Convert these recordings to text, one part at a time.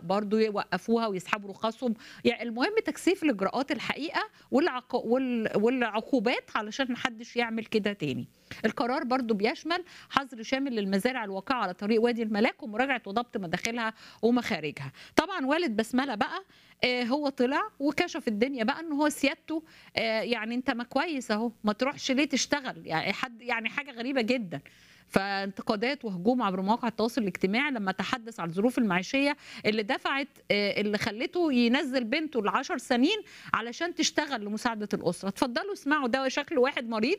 برضو يوقفوها ويسحبوا رخصهم يعني المهم تكثيف الاجراءات الحقيقه والعق... وال... والعقوبات علشان محدش يعمل كده تاني القرار برضو بيشمل حظر شامل للمزارع الواقعه على طريق وادي الملاك ومراجعه وضبط مداخلها ومخارجها طبعا والد بسمله بقى آه، هو طلع وكشف الدنيا بقى ان هو سيادته آه، يعني انت ما كويس اهو ما تروحش ليه تشتغل يعني حد يعني حاجه غريبه جدا فانتقادات وهجوم عبر مواقع التواصل الاجتماعي لما تحدث عن الظروف المعيشيه اللي دفعت آه، اللي خلته ينزل بنته العشر سنين علشان تشتغل لمساعده الاسره اتفضلوا اسمعوا ده شكل واحد مريض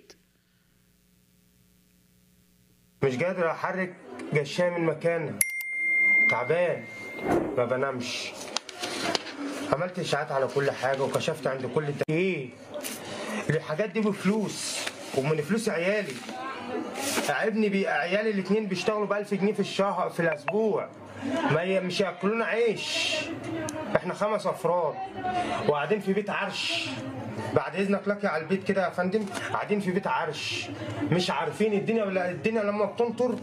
مش قادر احرك جشاه من مكانها تعبان ما بنامش عملت اشاعات على كل حاجه وكشفت عند كل الد... ايه الحاجات دي بفلوس ومن فلوس عيالي ابني بي... عيالي الاثنين بيشتغلوا ب 1000 جنيه في الشهر في الاسبوع ما ي... مش ياكلونا عيش احنا خمس افراد وقاعدين في بيت عرش بعد اذنك لك على البيت كده يا فندم قاعدين في بيت عرش مش عارفين الدنيا ولا الدنيا لما بتنطر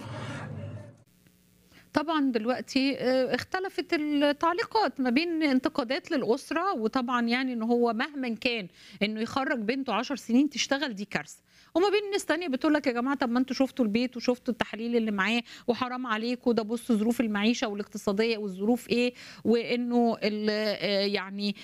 طبعا دلوقتي آه، اختلفت التعليقات ما بين انتقادات للأسرة وطبعا يعني ان هو مهما كان انه يخرج بنته 10 سنين تشتغل دي كارثة وما بين ناس تانية بتقول لك يا جماعة طب ما انتوا شفتوا البيت وشفتوا التحاليل اللي معاه وحرام عليكم ده بصوا ظروف المعيشة والاقتصادية والظروف ايه وانه ال- آه، يعني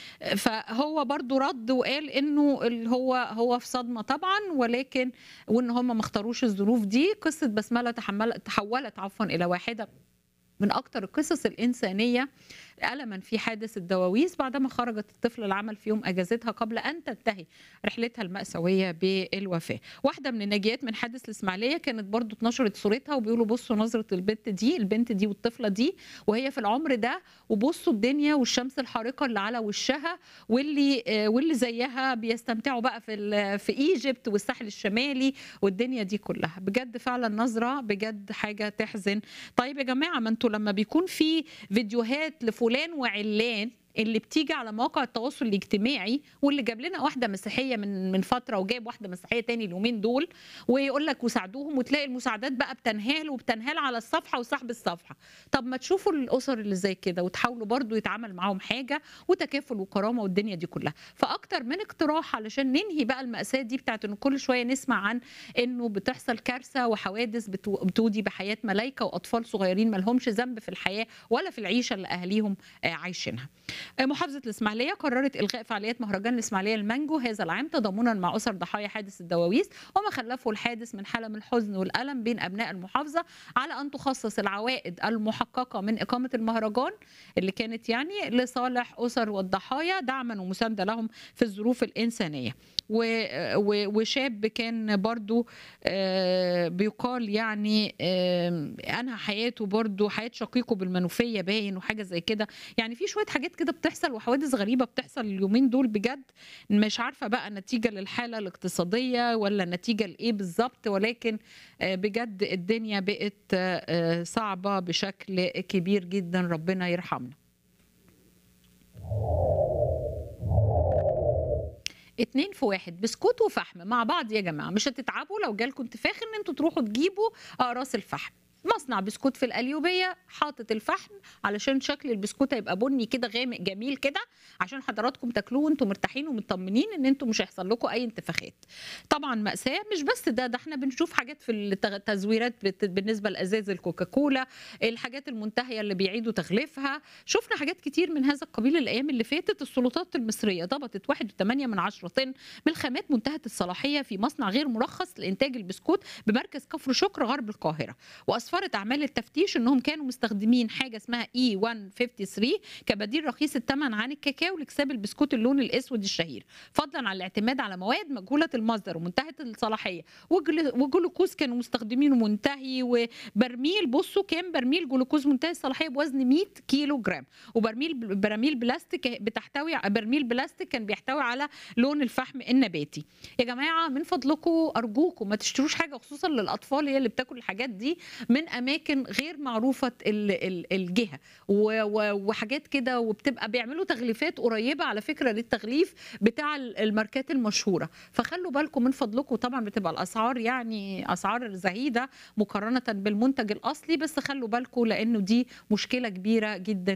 فهو برضو رد وقال انه ال- هو هو في صدمة طبعا ولكن وان هم ما اختاروش الظروف دي قصة بسملة تحملت تحولت عفوا الى واحدة من أكتر القصص الإنسانية ألما في حادث الدواويس بعدما خرجت الطفلة العمل في يوم أجازتها قبل أن تنتهي رحلتها المأساوية بالوفاة واحدة من الناجيات من حادث الإسماعيلية كانت برضو اتنشرت صورتها وبيقولوا بصوا نظرة البنت دي البنت دي والطفلة دي وهي في العمر ده وبصوا الدنيا والشمس الحارقة اللي على وشها واللي آه، واللي زيها بيستمتعوا بقى في ال- في ايجيبت والساحل الشمالي والدنيا دي كلها بجد فعلا نظرة بجد حاجة تحزن طيب يا جماعة ما انتوا لما بيكون في فيديوهات لفلان وعلان اللي بتيجي على مواقع التواصل الاجتماعي واللي جاب لنا واحده مسيحيه من من فتره وجايب واحده مسيحيه تاني اليومين دول ويقول لك وساعدوهم وتلاقي المساعدات بقى بتنهال وبتنهال على الصفحه وصاحب الصفحه طب ما تشوفوا الاسر اللي زي كده وتحاولوا برضو يتعامل معاهم حاجه وتكافل وكرامه والدنيا دي كلها فاكتر من اقتراح علشان ننهي بقى الماساه دي بتاعت ان كل شويه نسمع عن انه بتحصل كارثه وحوادث بتو- بتودي بحياه ملايكه واطفال صغيرين ما لهمش ذنب في الحياه ولا في العيشه اللي اهاليهم آه، عايشينها آه، محافظه الاسماعيليه قررت الغاء فعاليات مهرجان الاسماعيليه المانجو هذا العام تضامنا مع اسر ضحايا حادث الدواويس وما خلفه الحادث من حاله من الحزن والالم بين ابناء المحافظه على ان تخصص العوائد المحققه من اقامه المهرجان اللي كانت يعني لصالح اسر والضحايا دعما ومسانده لهم في الظروف الانسانيه و- و- وشاب كان برضو آه، بيقال يعني آه، انهى حياته برضو حياه شقيقه بالمنوفيه باين وحاجه زي كده يعني في شويه حاجات كده بتحصل وحوادث غريبه بتحصل اليومين دول بجد مش عارفه بقى نتيجه للحاله الاقتصاديه ولا نتيجه لايه بالظبط ولكن آه، بجد الدنيا بقت آه، آه، صعبه بشكل كبير جدا ربنا يرحمنا اتنين في واحد بسكوت وفحم مع بعض يا جماعه مش هتتعبوا لو جالكم انتفاخ ان انتوا تروحوا تجيبوا اقراص الفحم مصنع بسكوت في القليوبيه حاطط الفحم علشان شكل البسكوت هيبقى بني كده غامق جميل كده عشان حضراتكم تاكلوه وانتم مرتاحين ومطمنين ان انتم مش هيحصل لكم اي انتفاخات طبعا ماساه مش بس ده ده احنا بنشوف حاجات في التزويرات بت- بالنسبه لازاز الكوكاكولا الحاجات المنتهيه اللي بيعيدوا تغليفها شفنا حاجات كتير من هذا القبيل الايام اللي فاتت السلطات المصريه ضبطت 1.8 من عشرة طن من الخامات منتهيه الصلاحيه في مصنع غير مرخص لانتاج البسكوت بمركز كفر شكر غرب القاهره واسفرت اعمال التفتيش انهم كانوا مستخدمين حاجه اسمها اي 153 كبديل رخيص الثمن عن الكاكاو لاكساب البسكوت اللون الاسود الشهير فضلا عن الاعتماد على مواد مجهوله المصدر ومنتهيه الصلاحيه وجل- وجلوكوز كانوا مستخدمينه منتهي وبرميل بصوا كام برميل جلوكوز منتهي الصلاحيه بوزن 100 كيلو جرام وبرميل براميل بلاستيك بتحتوي برميل بلاستيك كان بيحتوي على لون الفحم النباتي يا جماعه من فضلكم ارجوكم ما تشتروش حاجه خصوصا للاطفال هي اللي بتاكل الحاجات دي من اماكن غير معروفه ال- ال- الجهه و- و- وحاجات كده وبتبقى بيعملوا تغليفات قريبه على فكره للتغليف بتاع ال- الماركات المشهوره فخلوا بالكم من فضلكم طبعا بتبقى الاسعار يعني اسعار زهيده مقارنه بالمنتج الاصلي بس خلوا بالكم لانه دي مشكله كبيره جدا